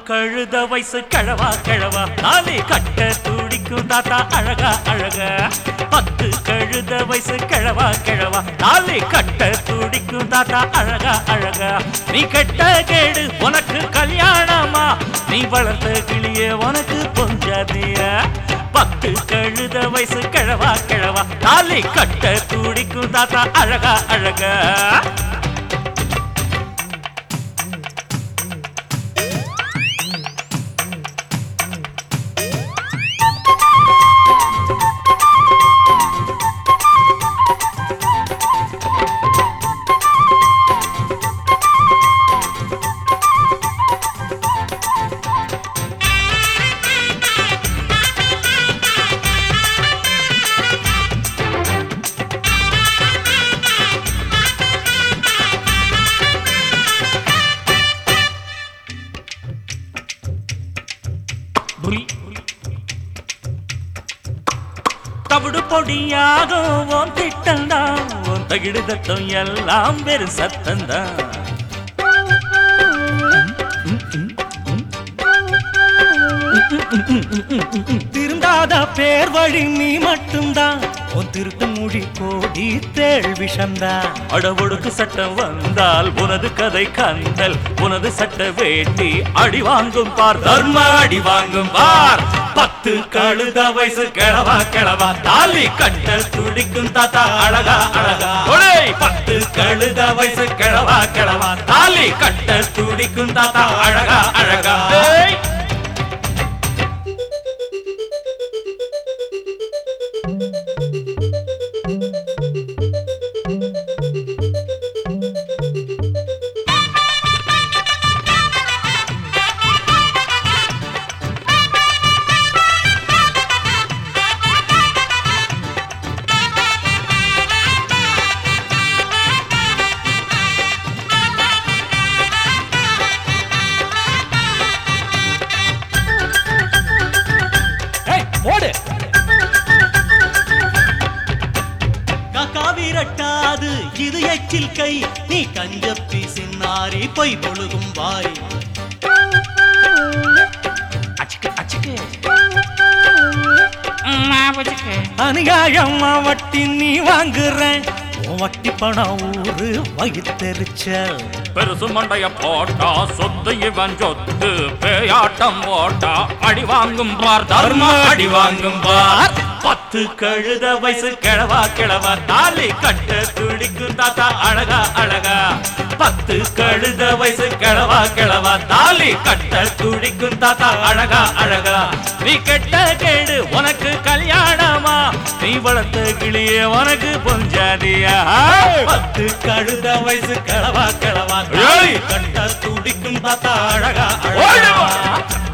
கழுத வயசு கிழவா கிழவா நாளை கட்ட துடிக்கும் தாத்தா அழகா அழகா பத்து கழுத வயசு கிழவா கிழவா நாளை கட்ட துடிக்கும் தாத்தா அழகா அழகா நீ கெட்ட கேடு உனக்கு கல்யாணமா நீ வளர்த்த கிளிய உனக்கு பொஞ்சாதியா பத்து கழுத வயசு கிழவா கிழவா நாளை கட்ட துடிக்கும் தாத்தா அழகா அழகா புரி. தவிடு பொடியாகும் உன் திட்டம்தான் உன் தகிடு தட்டம் எல்லாம் வெறும் சத்தம்தான் திருந்தாத பேர் வழி நீ மட்டும்தான் உன் திருட்டு மொழி கோடி தேள் விஷம்தான் அடவொடுக்கு சட்டம் வந்தால் உனது கதை கந்தல் உனது சட்ட வேட்டி அடி வாங்கும் பார் தர்ம அடி வாங்கும் பார் பத்து கழுத வயசு கிழவா கிழவா தாலி கட்ட துடிக்கும் தாத்தா அழகா அழகா ஒடேய் பத்து கழுத வயசு கிழவா கிழவா தாலி கட்ட துடிக்கும் தாத்தா அழகா அழகா ஏய் ஏய் ஓடு காக்கா விரட்டாது இது எச்சில் கை நீ கஞ்ச பீசினாரி பொய் பொழுகும் வாய் அச்சுக்கு அச்சுக்கு அநியாயமா வட்டி நீ வாங்குற உன் வட்டி பணம் ஊரு வயிற்றெரிச்சல் பெருசு மண்டைய போட்டா சொத்து இவன் சொத்து பேயாட்டம் போட்டா அடி வாங்கும் பார் தர்ம அடி வாங்கும் பார் பத்து கழுத வயசு கிழவா கிழவா தாலி கட்ட துடிக்கும் தாத்தா அழகா அழகா பத்து கழுத வயசு கிழவா கிழவா தாலி கட்ட துடிக்கும் தாத்தா அழகா அழகா நீ கெட்ட கேடு உனக்கு கல்யாணமா நீ வளர்த்த கிளியே உனக்கு பொஞ்சாதியா பத்து கழுத வயசு கிழவா கிழவா ஏய்! கட்ட துடிக்கும் தாத்தா அழகா ஓடுவா. அழகா